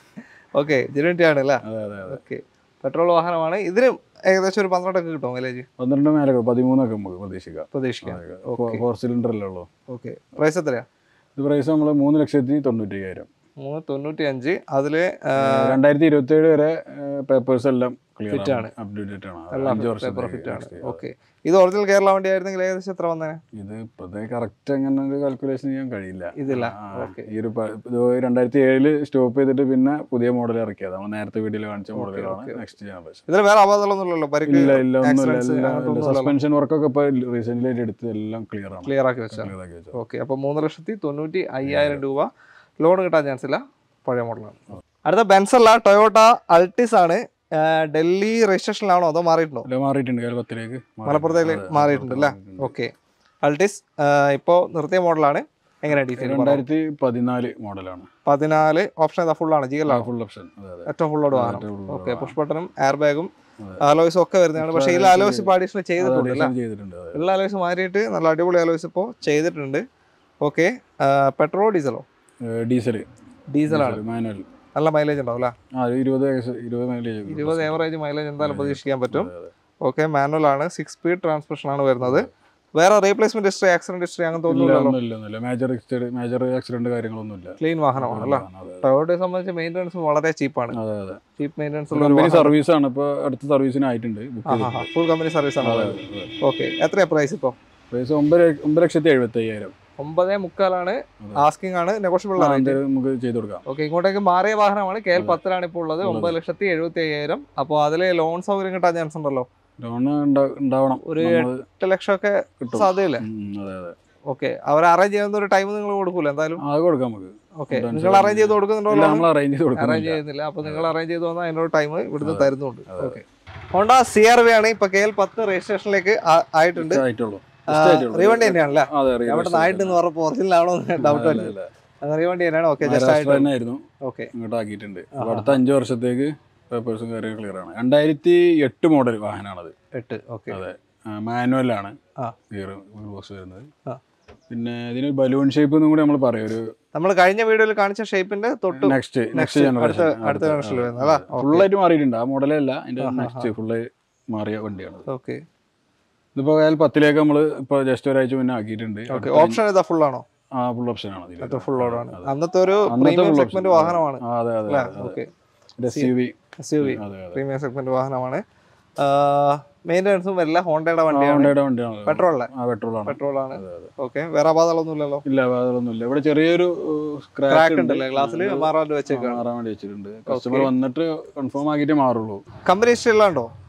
ഓക്കെ ജെനുവിറ്റി ആണ് അല്ലേ അതെ അതെ അതെ ഓക്കെ പെട്രോൾ വാഹനമാണ് ഇതിന് ഏകദേശം ഒരു പന്ത്രണ്ടൊക്കെ കിട്ടും മൈലേജ് പന്ത്രണ്ട് മേലൊക്കെ പതിമൂന്നൊക്കെ നമുക്ക് പ്രതീക്ഷിക്കാം പ്രതീക്ഷിക്കാം Okay. ഫോർ സിലിണ്ടർ അല്ലേ ഉള്ളൂ ഓക്കെ പ്രൈസ് എത്രയാ ഇത് പ്രൈസ് നമ്മൾ മൂന്ന് ലക്ഷത്തി തൊണ്ണൂറ്റി അയ്യായിരം മൂന്ന് തൊണ്ണൂറ്റി അഞ്ച് അതില് ആ, രണ്ടായിരത്തി ഇരുപത്തി ഏഴ് വരെ പേപ്പേഴ്സ് എല്ലാം ക്ലിയർ Fit ആണ്. അപ്ഡേറ്റഡ് ആണ് എല്ലാം അഞ്ച് പേപ്പർ വർഷം ഫിറ്റ് ആണ് ഓക്കെ ഇത് ഒറിജിനൽ കേരള വണ്ടി ആയിരുന്നെങ്കിൽ ഏകദേശം എത്ര വന്നേ ഇത് ഇപ്പോഴത്തെ കറക്റ്റ് അങ്ങനെ ഒരു കാൽക്കുലേഷൻ ചെയ്യാൻ കഴിയില്ല ഇതില്ല ആ, ഓക്കെ ഈ ഒരു പ- ഇത് രണ്ടായിരത്തി ഏഴില് സ്റ്റോപ്പ് ചെയ്തിട്ട് പിന്നെ പുതിയ മോഡൽ ഇറക്കിയത് നമ്മൾ നേരത്തെ വീഡിയോയിൽ കാണിച്ച മോഡലുകളാണ് okay. നെക്സ്റ്റ് ജനറേഷൻ ഇതിൽ വേറെ അപകടങ്ങളൊന്നുമില്ലല്ലോ പരിക്ക് ഇല്ല ഇല്ല accidents ഒന്നുമില്ല അങ്ങനത്തെ ഒന്നുമില്ലല്ലോ. സസ്പെൻഷൻ വർക്കൊക്കെ ഇപ്പൊ റീസെന്റ് ആയിട്ട് എടുത്ത് എല്ലാം ക്ലിയർ ആണ് ക്ലിയർ ആക്കി വെച്ചാൽ ക്ലിയർ ആക്കി വെച്ചത് ഓക്കെ അപ്പോൾ മൂന്ന് ലക്ഷത്തി തൊണ്ണൂറ്റി അയ്യായിരം രൂപ ലോൺ കിട്ടാൻ ചാൻസ് ഇല്ല പഴയ മോഡലാണ് അടുത്ത ബെൻസ് അല്ല ടൊയോട്ട അൾട്ടിസ് ആണ് ആ, ഡൽഹി രജിസ്ട്രേഷനിലാണോ അതോ മാറിയിട്ടുണ്ടോ എല്ലാം മാറിയിട്ടുണ്ട് കേരളത്തിലേക്ക് മലപ്പുറത്തേക്ക് മാറിയിട്ടുണ്ട് അല്ലേ ഓക്കെ അൾട്ടിസ് ഇപ്പോൾ നിർത്തിയ മോഡലാണ് എങ്ങനെ ഡീറ്റെയിൽ രണ്ടായിരത്തി പതിനാല് മോഡലാണ് പതിനാല് ഓപ്ഷൻ ഏതാ ഫുൾ ആണ് ജി എൽ ആണ് ഫുൾ ഓപ്ഷൻ അതെ അതെ ഏറ്റവും ഫുൾ ലോഡ് ആ, വാഹനം ഏറ്റവും full ഓക്കെ load പുഷ് ബട്ടണും എയർ ബാഗും അതെ. അലോയ്സും ഒക്കെ വരുന്നതാണ് പക്ഷേ ഇതിൽ അലോയ്സ് ഇപ്പോൾ അഡീഷണൽ ചെയ്തിട്ടുണ്ട് അല്ലേ addition ചെയ്തിട്ടുണ്ട് അതെ എല്ലാ അലോയ്സ് മാറിയിട്ട് നല്ല അടിപൊളി അലോയ്സ് ഇപ്പോൾ ചെയ്തിട്ടുണ്ട് ഓക്കെ പെട്രോൾ ഡീസലോ ഡീസൽ ഡീസലാണ് മാനുവൽ നല്ല മൈലേജ് ഉണ്ടാവും അല്ലേ ആ ഒരു ഇരുപത് ഏകദേശം ഇരുപത് മൈലേജ് ഇരുപത് ഏവറേജ് മൈലേജ് എന്തായാലും പ്രതീക്ഷിക്കാൻ പറ്റും അതെ, അതെ. ഓക്കെ മാനുവൽ ആണ് സിക്സ് സ്പീഡ് ട്രാൻസ്മിഷൻ ആണ് വരുന്നത് വേറെ റീപ്ലേസ്മെന്റ് ഹിസ്റ്ററി ആക്സിഡന്റ് ഹിസ്റ്ററി അങ്ങനത്തെ ഇല്ല ഒന്നുമില്ലല്ലോ ഒന്നുമില്ല ഒന്നുമില്ല മേജർ മേജർ ആക്സിഡന്റ് കാര്യങ്ങളൊന്നുമില്ല ക്ലീൻ വാഹനമാണ് അല്ലേ അതെ ടൊയോട്ടയെ സംബന്ധിച്ച് മെയിൻ്റനൻസ് വളരെ ചീപ്പാണ് അതെ അതെ ചീപ്പ് മെയിൻ്റനൻസ് ഉള്ള കമ്പനി സർവീസ് ആണ് ഇപ്പൊ അടുത്ത സർവീസിനായിട്ടുണ്ട് ബുക്ക് ചെയ്തിട്ടുണ്ട് ഫുൾ കമ്പനി സർവീസ് ആണ് അതെ, ഉള്ളത് അതെ. ഓക്കെ എത്രയാ പ്രൈസ് ഇപ്പോൾ പ്രൈസ് ഒമ്പത് ഒമ്പത് ലക്ഷത്തി എഴുപത്തി അയ്യായിരം ഒമ്പതേ മുക്കാലാണ് ആസ്കിംഗ് ആണ് നെഗോഷ്യബിൾ ആണ് നമുക്ക് ചെയ്ത് കൊടുക്കാം ഓക്കെ ഇങ്ങോട്ടേക്ക് മാറിയ വാഹനമാണ് കെ എൽ പത്തിലാണ് ഇപ്പോൾ ഉള്ളത് ഒമ്പത് ലക്ഷത്തി എഴുപത്തി അയ്യായിരം അപ്പോൾ അതിൽ ലോൺ സൗകര്യം കിട്ടാൻ ചാൻസ് ഉണ്ടല്ലോ ലോൺ ഉണ്ടാവണം ഒരു നമ്മള് എട്ട് ലക്ഷമൊക്കെ കിട്ടും സാധ്യതയില്ലേ ഉം, അതെ അതെ ഓക്കെ അവർ അറേഞ്ച് ചെയ്യുന്ന ഒരു ടൈം നിങ്ങൾ കൊടുക്കൂല എന്തായാലും അത് കൊടുക്കാം നമുക്ക് ഓക്കെ Advance നിങ്ങൾ അറേഞ്ച് ചെയ്ത് കൊടുക്കുന്നുണ്ടോ ഇല്ല നമ്മൾ അറേഞ്ച് ചെയ്ത് അറേഞ്ച് കൊടുക്കുന്നില്ല ചെയ്യുന്നില്ല അപ്പോൾ നിങ്ങൾ അറേഞ്ച് ചെയ്ത് വന്നാൽ അതിനൊരു ടൈം ഇവിടുന്ന് തരുന്നുണ്ട് അതെ. Okay Honda C R V ആണ് ഇപ്പൊ കെ എൽ പത്ത് രജിസ്ട്രേഷനിലേക്ക് ആയിട്ടുണ്ട് Just ആയിട്ടുള്ളൂ Just ആയിട്ടുള്ളൂ. റീവണ്ടി തന്നെയാണല്ലേ അതെ അവിടെ register ആയിട്ടെന്ന് പറഞ്ഞപ്പോൾ ഒറിജിനലാണോ ഡൗട്ട് അല്ല, അല്ലേ അല്ല. റീവണ്ടി തന്നെയാണ് ഓക്കെ ജസ്റ്റ് മഹാരാഷ്ട്ര ആയിട്ട് തന്നെയായിരുന്നു ഓക്കെ ഇങ്ങോട്ട് ആക്കിയിട്ടുണ്ട് അപ്പൊ അടുത്ത അഞ്ച് വർഷത്തേക്ക് പേപ്പേഴ്സും കാര്യങ്ങളും ക്ലിയർ ആണ് രണ്ടായിരത്തി എട്ട് മോഡൽ വാഹനമാണത് എട്ട് ഓക്കെ അതെ മാനുവൽ ആണ് ആ. ഗിയർ ബോക്സ് വരുന്നത് ആ. പിന്നെ ഇതിന് ബലൂൺ ഷേപ്പ് എന്നും കൂടി നമ്മൾ പറയും ഒരു നമ്മൾ കഴിഞ്ഞ വീഡിയോയിൽ കാണിച്ച ഷേപ്പിന്റെ തൊട്ട് നെക്സ്റ്റ് Next, നെക്സ്റ്റ് അടുത്ത ജനറേഷൻ അടുത്ത ജനറേഷനിൽ വരുന്നത് അല്ലേ ഫുള്ളായിട്ട് മാറിയിട്ടുണ്ട് ആ മോഡലല്ല അതിന്റെ ആ, ആ, നെക്സ്റ്റ് ഫുള്ള് മാറിയ വണ്ടിയാണ് ഓക്കെ ഇതിപ്പോ അയാൾ പത്തിലേക്ക് നമ്മൾ ഇപ്പൊ ജസ്റ്റ് ഒരാഴ്ച മുന്നേ ആക്കിയിട്ടുണ്ട് ഓക്കെ ഓപ്ഷൻ ഏതാ ഫുൾ ആണോ ആ ഫുൾ ഓപ്ഷൻ ആണ് ഇതില്. മറ്റേ ഫുൾ ലോഡാണ് അതെ. അന്നത്തെ ഒരു അന്നത്തെ പ്രീമിയം full സെഗ്മെന്റ് option. വാഹനമാണ് ആ, അതെ അതെ അല്ലേ അതെ. Okay S U V S U V അതെ അതെ പ്രീമിയം സെഗ്മെന്റ് വാഹനമാണ് മെയിൻ്റെനൻസും വരില്ല ഹോണ്ടയുടെ വണ്ടിയാണ് ഹോണ്ടയുടെ വണ്ടിയാണ് പെട്രോളല്ലേ ആ പെട്രോൾ ആണ് പെട്രോൾ ആണ് അതെ അതെ ഓക്കെ വേറെ അപാതകളൊന്നും ഇല്ലല്ലോ ഇല്ല അതൊന്നുമില്ല ഇവിടെ ചെറിയൊരു ക്രാക്ക് ഉണ്ടല്ലേ ഗ്ലാസ്സിൽ മാറാണ്ട് വെച്ചേക്കാണ് മാറാൻ വേണ്ടി വെച്ചിട്ടുണ്ട് കസ്റ്റമർ വന്നിട്ട് കൺഫേം ആക്കിയിട്ടേ മാറുള്ളൂ കമ്പനി ഹിസ്റ്ററി ഇല്ലാണ്ടോ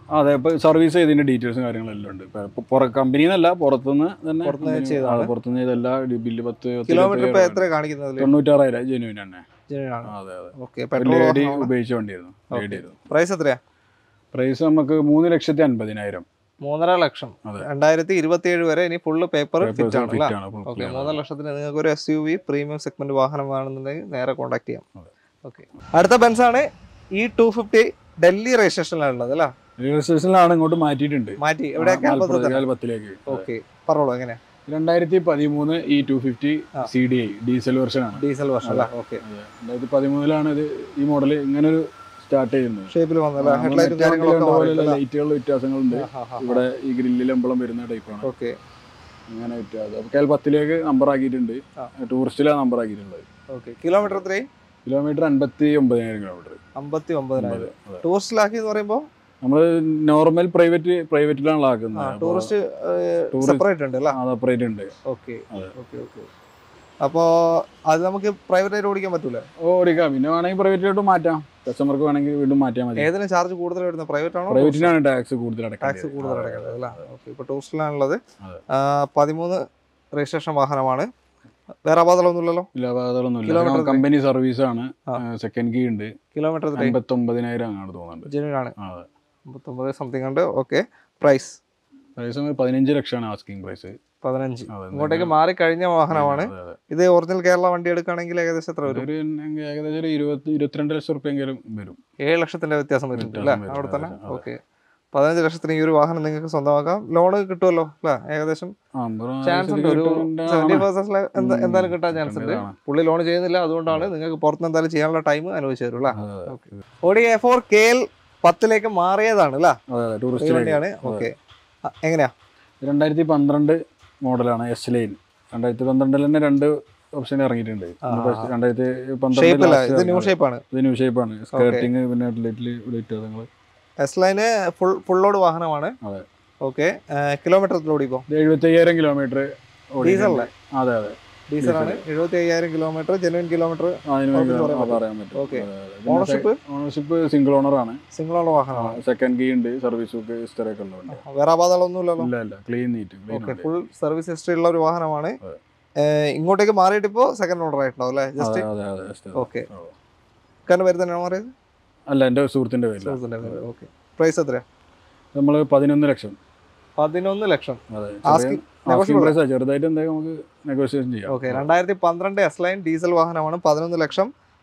അതെ ഇപ്പൊ സർവീസ് ചെയ്തതിന്റെ ഡീറ്റെയിൽസും കാര്യങ്ങളെല്ലാം ഉണ്ട് ഇപ്പൊ പുറ കമ്പനി എന്നല്ല പുറത്തുനിന്ന് തന്നെ പുറത്തുനിന്ന് company- ചെയ്തതാണ്. ആ, പുറത്തുനിന്ന് ചെയ്തല്ല ബില്ല് പത്ത് പത്ത് കിലോമീറ്റർ ഇപ്പൊ ഇരുപത്തേഴ് എത്ര കാണിക്കുന്നത് തൊണ്ണൂറ്റാറായിരം ജെനുവിൻ തന്നെ ആണ് അതെ അതെ ഓക്കെ ഒരു പെട്രോൾ ലേഡി ഉപയോഗിച്ച വണ്ടിയായിരുന്നു Okay. ലേഡി ആയിരുന്നു പ്രൈസ് എത്രയാ പ്രൈസ് നമുക്ക് മൂന്ന് ലക്ഷത്തി അൻപതിനായിരം മൂന്നര ലക്ഷം അതെ. രണ്ടായിരത്തി ഇരുപത്തി ഏഴ് വരെ ഇനി ഫുള്ള് പേപ്പർ ഫിറ്റ് ഫിറ്റ് ആണല്ലേ ആണ് full ഓക്കെ clear ആണ്. മൂന്നര ലക്ഷത്തിന് നിങ്ങൾക്ക് ഒരു S U V premium segment വാഹനം വേണമെന്നുണ്ടെങ്കിൽ നേരെ കോൺടാക്ട് ചെയ്യാം അതെ. ഓക്കെ അടുത്ത ബെൻസ് ആണ് ഈ ടു ഫിഫ്റ്റി ഡൽഹി രജിസ്ട്രേഷനിലാണ് ഉള്ളത് അല്ലേ റെയിൽവേ സ്റ്റേഷനിലാണ് ഇങ്ങോട്ട് മാറ്റിയിട്ടുണ്ട് മാറ്റി എവിടെ നാൽപ്പത് പത്തിലേക്ക് ഓക്കെ പറഞ്ഞോളൂ എങ്ങനെ രണ്ടായിരത്തി പതിമൂന്ന് ഇ ടു ഫിഫ്റ്റി ആ. C D I diesel version ആണ് ഡീസൽ വർഷം അല്ലേ ഓക്കെ രണ്ടായിരത്തി പതിമൂന്നിലാണ് ഇത് ഈ മോഡൽ ഇങ്ങനെ ഒരു സ്റ്റാർട്ട് ചെയ്യുന്നത് ഷേപ്പിൽ വന്നല്ലേ ഹെഡ്ലൈറ്റും കാര്യങ്ങളൊക്കെ ലൈറ്റുകളുടെ വ്യത്യാസങ്ങളുണ്ട് ഇവിടെ ഈ ഗ്രില്ലിൽ എമ്പളം വരുന്ന ടൈപ്പാണ് ഓക്കെ അങ്ങനെ വ്യത്യാസം അപ്പോൾ കേൾ പത്തിലേക്ക് നമ്പർ ആക്കിയിട്ടുണ്ട് ആ. ടൂറിസ്റ്റിലാണ് നമ്പർ ആക്കിയിട്ടുള്ളത് ഓക്കെ കിലോമീറ്റർ എത്രയും കിലോമീറ്റർ അൻപത്തി ഒമ്പതിനായിരം കിലോമീറ്റർ അമ്പത്തി ഒമ്പതിനായിരം അതെ. ടൂറിസ്റ്റിലാക്കി എന്ന് പറയുമ്പോൾ നമ്മൾ നോർമൽ പ്രൈവറ്റ് പ്രൈവറ്റിലാണല്ലോ ആക്കുന്നത് അപ്പോൾ ടൂറിസ്റ്റ് Tourist- സെപ്പറേറ്റ് ഉണ്ട് അല്ലേ അത് സെപ്പറേറ്റ് ഉണ്ട് ഓക്കെ അതെ. ഓക്കെ ഓക്കെ അപ്പോൾ അത് നമുക്ക് പ്രൈവറ്റ് ആയിട്ട് ഓടിക്കാൻ പറ്റൂലേ ഓടിക്കാം പിന്നെ വേണമെങ്കിൽ പ്രൈവറ്റിലോട്ട് മാറ്റാം കസ്റ്റമർക്ക് വേണമെങ്കിൽ വീണ്ടും മാറ്റാൻ മതി ഏതിന് ചാർജ് കൂടുതൽ വരുന്നത് പ്രൈവറ്റ് ആണോ പ്രൈവറ്റിനാണ് ടാക്സ് കൂടുതൽ ടാക്സ് അടക്കുന്നത് കൂടുതൽ അടക്കേണ്ടത് അല്ലേ ഓക്കെ ഇപ്പോൾ ടൂറിസ്റ്റിലാണുള്ളത് അതെ. പതിമൂന്ന് രജിസ്ട്രേഷൻ വാഹനമാണ് വേറെ അപാതകളൊന്നുമില്ലല്ലോ ഇല്ല അതൊന്നുമില്ല Kilometer കമ്പനി സർവീസ് ആണ് ആ. സെക്കൻഡ് കീ ഉണ്ട് കിലോമീറ്റർ അമ്പത്തി ഒമ്പതിനായിരം ആണ് തോന്നുന്നുണ്ട് ജെന്യൂൻ ആണ് ആ, അതെ അമ്പത്തൊമ്പത് സംതിങ് ഉണ്ട് ഓക്കെ പ്രൈസ് പ്രൈസ് പതിനഞ്ച് ലക്ഷമാണ് ആസ്കിങ് പ്രൈസ് പതിനഞ്ച് അതെ, ഇങ്ങോട്ടേക്ക് മാറി കഴിഞ്ഞ വാഹനമാണ് അതെ, അതെ. ഇത് ഒറിജിനൽ കേരള വണ്ടി എടുക്കുകയാണെങ്കിൽ ഏകദേശം എത്ര വരും ഒരു ഏകദേശം ഒരു ഇരുപത്തി ഇരുപത്തിരണ്ട് ലക്ഷം റുപ്യെങ്കിലും വരും ഏഴ് ലക്ഷത്തിന്റെ വ്യത്യാസം വരുന്നുണ്ട് അല്ലേ വ്യത്യാസം വരും, അവിടെ തന്നെ അതെ. ഓക്കെ പതിനഞ്ച് ലക്ഷത്തിന് ഈ ഒരു വാഹനം നിങ്ങൾക്ക് സ്വന്തമാക്കാം ലോൺ കിട്ടുമല്ലോ അല്ലേ ഏകദേശം ആ, അമ്പത് ചാൻസ് ഉണ്ട് ഒരു കിട്ടുന്നുണ്ട് സെവന്റി ആണ്. പെർസെന്റ് ഉം, എന്തായാലും കിട്ടാൻ ചാൻസ് ഉണ്ട് കിട്ടുന്നതാണ്. പുള്ളി ലോൺ ചെയ്യുന്നില്ല അതുകൊണ്ടാണ് നിങ്ങൾക്ക് പുറത്ത് എന്തായാലും ചെയ്യാനുള്ള ടൈം അനുവദിച്ചു തരും അല്ലേ അതെ, അതെ. Audi A four K L പത്തിലേക്ക് മാറിയതാണ് അല്ലേ അതെ, അതെ, ഈ ടൂറിസ്റ്റ് വണ്ടിയാണ് ഓക്കെ എങ്ങനെയാ രണ്ടായിരത്തി പന്ത്രണ്ട് മോഡലാണ് എസ് ലൈൻ രണ്ടായിരത്തി പന്ത്രണ്ടിൽ തന്നെ രണ്ട് ഓപ്ഷൻ ഇറങ്ങിയിട്ടുണ്ട് ആ, ഇപ്പൊ ആ. രണ്ടായിരത്തി ഷേപ്പ് അല്ല പന്ത്രണ്ട് ഇത് ന്യൂ ഷേപ്പ് ആണ് ഇത് ന്യൂ ഷേപ്പാണ് സ്കേർട്ടിങ് പിന്നെ ഹെഡ്ലൈറ്റിൽ വ്യത്യാസങ്ങൾ S line full full load വാഹനമാണ് അതെ. ഓക്കെ കിലോമീറ്റർ ലോഡ് ഇപ്പോൾ ഇത് എഴുപത്തി അയ്യായിരം കിലോമീറ്റർ ഡീസലല്ലേ അതെ അതെ ഡീസൽ ആണ് എഴുപത്തി അയ്യായിരം കിലോമീറ്റർ ജെനുവൻ കിലോമീറ്റർ അതിന് ഉറപ്പിച്ച് വേണ്ടി പറയാൻ ആ, പറയാൻ പറ്റും Okay. അതെ, അതെ. പിന്നെ ഓണർഷിപ്പ് ഓണർഷിപ്പ് സിംഗിൾ ഓണർ ആണ് സിംഗിൾ ഉള്ള വാഹനമാണ് സെക്കൻഡ് കീ ഉണ്ട് സർവീസ് ബുക്ക് ഹിസ്റ്ററി ഒക്കെ ഉള്ളതുണ്ട് വേറെ അപാതകളൊന്നുമില്ലല്ലോ ഇല്ല ഇല്ല clean neat clean okay full service history ഉള്ള ഒരു വാഹനമാണ് അതെ. ഏഹ് ഇങ്ങോട്ടേക്ക് മാറിയിട്ട് ഇപ്പോൾ സെക്കൻഡ് ഓർഡർ ആയിട്ടുണ്ടാവും അല്ലേ ജസ്റ്റ് അതെ അതെ just അത്. ഓക്കെ ഓ. കാരണം പേര് തന്നെയാണ് മാറിയത് അല്ല എൻ്റെ സുഹൃത്തിന്റെ പേരില്ല ഓക്കെ പ്രൈസ് എത്രയാ നമ്മൾ പതിനൊന്ന് ലക്ഷം പതിനൊന്ന് ലക്ഷം അതെ Asking- ചെറിയ negotiable പ്രൈസ് ചെറുതായിട്ട് എന്തെങ്കിലും നമുക്ക് നെഗോഷിയേഷൻ ചെയ്യാം ഓക്കെ രണ്ടായിരത്തി പന്ത്രണ്ട് എസ് ലൈൻ ഡീസൽ വാഹനമാണ് പതിനൊന്ന് ലക്ഷം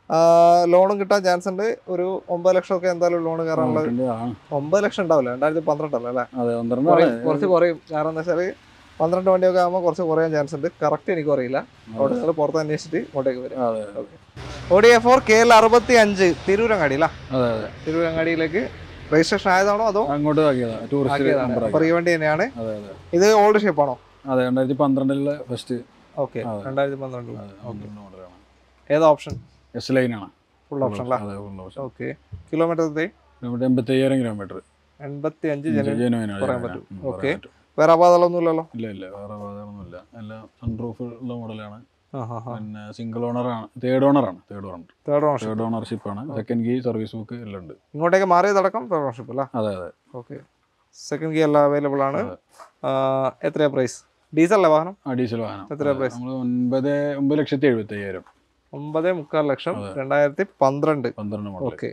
ലോണും കിട്ടാൻ ചാൻസ് ഉണ്ട് ഒരു ഒമ്പത് ലക്ഷം ഒക്കെ എന്തായാലും ലോൺ കയറാനുള്ളത് നോക്കേണ്ടത് ആണ്. ഒമ്പത് ലക്ഷം ഉണ്ടാവില്ല രണ്ടായിരത്തി പന്ത്രണ്ടല്ല അല്ലേ അതെ പന്ത്രണ്ട് കുറയും, ആണ്. കുറച്ച് കുറയും കാരണം എന്താ വെച്ചാൽ പന്ത്രണ്ട് വണ്ടിയൊക്കെ ആകുമ്പോൾ കുറച്ച് കുറയാൻ ചാൻസ് ഉണ്ട് കറക്റ്റ് എനിക്ക് അറിയില്ല അവിടെ നിങ്ങൾ പുറത്ത് അന്വേഷിച്ചിട്ട് ഇങ്ങോട്ടേക്ക് വരും അതെ Audi A four K L അറുപത്തി അഞ്ച് തിരൂരങ്ങാടി അല്ല അതെ അതെ തിരൂരങ്ങാടിയിലേക്ക് രജിസ്ട്രേഷൻ ആയതാണോ അതോ അങ്ങോട്ട് ആക്കിയതാ ടൂറിസ്റ്റ് ആക്കിയതാണ് നമ്പർ അപ്പൊ ഈ വണ്ടി തന്നെയാണ് അതെ അതെ ഇത് ഓൾഡ് ഷേപ്പ് ആണോ അതെ രണ്ടായിരത്തി പന്ത്രണ്ടിലെ ഫസ്റ്റ് ഓക്കെ അതെ. രണ്ടായിരത്തി പന്ത്രണ്ടിൽ മോഡലാണ് ഏതാ ഓപ്ഷൻ എസ് ലൈനാണ് ഫുൾ ഓപ്ഷൻ അല്ല അതെ ഫുൾ ഓപ്ഷൻ ഓക്കെ കിലോമീറ്റർ എത്രയും കിലോമീറ്റർ എൺപത്തി അയ്യായിരം കിലോമീറ്റർ എൺപത്തി അഞ്ച് ജന ജനുവനാണ് പറയാൻ പറ്റും. Okay. വേറെ അപാതകളൊന്നുമില്ലല്ലോ ഇല്ല ഇല്ല വേറെ ബാധകളൊന്നുമില്ല എല്ലാം സൺറൂഫ് ഉള്ള മോഡലാണ് ആ ഹാ ഹാ പിന്നെ സിംഗിൾ ഓണറാണ് തേർഡ് ഓണറാണ് third owner third ownership third ഓണർഷിപ്പാണ് സെക്കൻഡ് കീ സർവീസ് ബുക്ക് എല്ലാം ഉണ്ട് ഇങ്ങോട്ടേക്ക് മാറിയതടക്കം തേർഡ് ഓണർഷിപ്പ് അല്ല അതെ അതെ ഓക്കെ സെക്കൻഡ് ഗിയർ എല്ലാം അവൈലബിൾ ആണ് അതെ. ആ, എത്രയാ പ്രൈസ് ഡീസൽ അല്ലേ വാഹനം ആ ഡീസൽ വാഹനം എത്രയാ price? നമ്മൾ ഒൻപത് ഒമ്പത് ലക്ഷത്തി എഴുപത്തി അയ്യായിരം ഒമ്പത് മുക്കാൽ ലക്ഷം അതെ. രണ്ടായിരത്തി പന്ത്രണ്ട് പന്ത്രണ്ട് മോഡൽ ഓക്കെ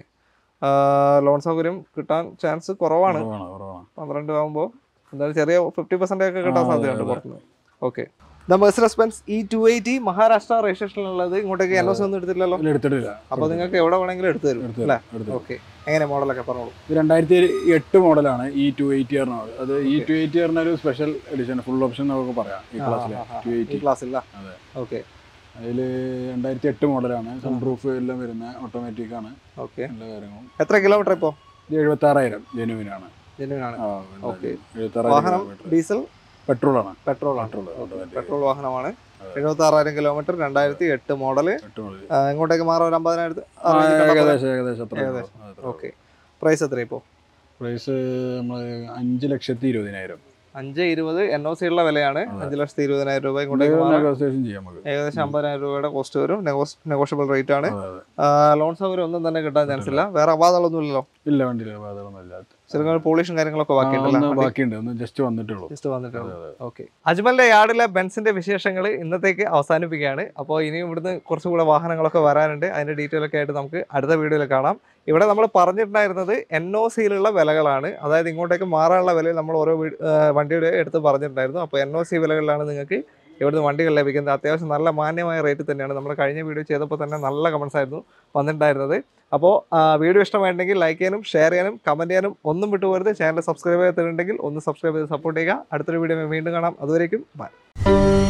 ലോൺ സൗകര്യം കിട്ടാൻ ചാൻസ് കുറവാണ് കുറവാണ് കുറവാണ് പന്ത്രണ്ട് ആകുമ്പോൾ എന്തായാലും ചെറിയ ഫിഫ്റ്റി പെർസെന്റ് ഒക്കെ കിട്ടാൻ ആ, അതെ, സാധ്യതയുണ്ട് അതെ. പുറത്തുനിന്ന് okay Mercedes Benz E two eighty Maharashtra രജിസ്ട്രേഷനിലുള്ളത് ഇങ്ങോട്ടേക്ക് എൻ എസ് ഒന്നും എടുത്തില്ലല്ലോ ഇതിൽ എടുത്തിട്ടില്ല അപ്പോൾ നിങ്ങൾക്ക് എവിടെ വേണമെങ്കിലും എടുത്തു തരും എടുത്ത് അല്ലേ എടുത്ത് ഓക്കെ എങ്ങനെ മോഡലൊക്കെ പറഞ്ഞോളൂ ഇത് രണ്ടായിരത്തി എട്ട് മോഡലാണ് ഈ ടു എയ്റ്റി പറഞ്ഞത് അത് ഈ ടു എയ്റ്റി പറഞ്ഞ ഒരു സ്പെഷ്യൽ എഡിഷൻ ഫുൾ ഓപ്ഷൻ നമുക്ക് പറയാം ഈ ക്ലാസ്സിലെ ടു ഈ എയ്റ്റി ക്ലാസ്സില്ല അതെ. ഓക്കെ അതിൽ രണ്ടായിരത്തി എട്ട് മോഡലാണ് സൺറൂഫ് എല്ലാം വരുന്ന ഓട്ടോമാറ്റിക് ആണ് ഓക്കെ എല്ലാ കാര്യങ്ങളും എത്ര കിലോമീറ്റർ ഇപ്പോൾ ഇത് എഴുപത്തി ആറായിരം ജെനുവിനാണ് ജെന്യൂനാണ് Okay. എഴുപത്തി വാഹനം ആറായിരം കിലോമീറ്റർ ഡീസൽ പെട്രോൾ ആണ് പെട്രോൾ ആണ് പെട്രോൾ ഓട്ടോമാറ്റിക് പെട്രോൾ വാഹനമാണ് അതെ. എഴുപത്തി ആറായിരം കിലോമീറ്റർ രണ്ടായിരത്തി എട്ട് മോഡല് പെട്രോൾ ഇങ്ങോട്ടേക്ക് മാറാൻ ഒരു അമ്പതിനായിരത്തി ഏകദേശം ഏകദേശം അത്ര ഏകദേശം. ഓക്കെ പ്രൈസ് എത്ര ഇപ്പോൾ പ്രൈസ് നമ്മൾ അഞ്ച് ലക്ഷത്തി ഇരുപതിനായിരം അഞ്ച് ഇരുപത് എൻ ഒ സി ഉള്ള വിലയാണ് അതെ. അഞ്ച് ലക്ഷത്തി ഇരുപതിനായിരം രൂപ ഇങ്ങോട്ടേക്ക് മാറാം. നെഗോസിയേഷൻ ചെയ്യാം നമുക്ക് ഏകദേശം അമ്പതിനായിരം രൂപയുടെ കോസ്റ്റ് വരും നെഗോഷ്യബിൾ റേറ്റ് ആണ് അതെ, അതെ. ലോൺ സൗകര്യം ഒന്നും തന്നെ കിട്ടാൻ ചാൻസ് ഇല്ല വേറെ അപാതകളൊന്നും ഇല്ലല്ലോ ഇല്ല വണ്ടിയില്ല ബാധകളൊന്നും ഇല്ലാത്ത ചെറുങ്ങനെ പോളിഷും കാര്യങ്ങളൊക്കെ ഒന്ന് ബാക്കിയുണ്ടല്ലോ ബാക്കിയുണ്ട് ഒന്ന് ജസ്റ്റ് വന്നിട്ടുള്ളൂ ജസ്റ്റ് വന്നിട്ടുള്ളൂ അതെ, അതെ. ഓക്കെ അജ്മലിന്റെ യാർഡിലെ ബെൻസിന്റെ വിശേഷങ്ങൾ ഇന്നത്തേക്ക് അവസാനിപ്പിക്കുകയാണ് അപ്പോൾ ഇനിയും ഇവിടുന്ന് കുറച്ചുകൂടെ വാഹനങ്ങളൊക്കെ വരാനുണ്ട് അതിന്റെ ഡീറ്റെയിൽ ഒക്കെ ആയിട്ട് നമുക്ക് അടുത്ത വീഡിയോയിൽ കാണാം ഇവിടെ നമ്മൾ പറഞ്ഞിട്ടുണ്ടായിരുന്നത് എൻ ഒ സിയിലുള്ള വിലകളാണ് അതായത് ഇങ്ങോട്ടേക്ക് മാറാനുള്ള വിലയിൽ നമ്മൾ ഓരോ വീ- ആ, വണ്ടിയുടെ എടുത്ത് പറഞ്ഞിട്ടുണ്ടായിരുന്നു അപ്പോൾ എൻ ഒ സി വിലകളിലാണ് നിങ്ങൾക്ക് ഇവിടുന്ന് വണ്ടികൾ ലഭിക്കുന്നത് അത്യാവശ്യം നല്ല മാന്യമായ റേറ്റ് തന്നെയാണ് നമ്മൾ കഴിഞ്ഞ വീഡിയോ ചെയ്തപ്പോൾ തന്നെ നല്ല കമൻസ് ആയിരുന്നു വന്നിട്ടുണ്ടായിരുന്നത് അപ്പോൾ വീഡിയോ ഇഷ്ടമായിട്ടുണ്ടെങ്കിൽ ലൈക്ക് ചെയ്യാനും ഷെയർ ചെയ്യാനും കമൻറ്റ് ചെയ്യാനും ഒന്നും വിട്ടുപോകരുത് ചാനൽ സബ്സ്ക്രൈബ് ചെയ്തിട്ടുണ്ടെങ്കിൽ ഒന്ന് സബ്സ്ക്രൈബ് ചെയ്ത് സപ്പോർട്ട് ചെയ്യുക അടുത്തൊരു വീഡിയോ വീണ്ടും കാണാം അതുവരേക്കും ബൈ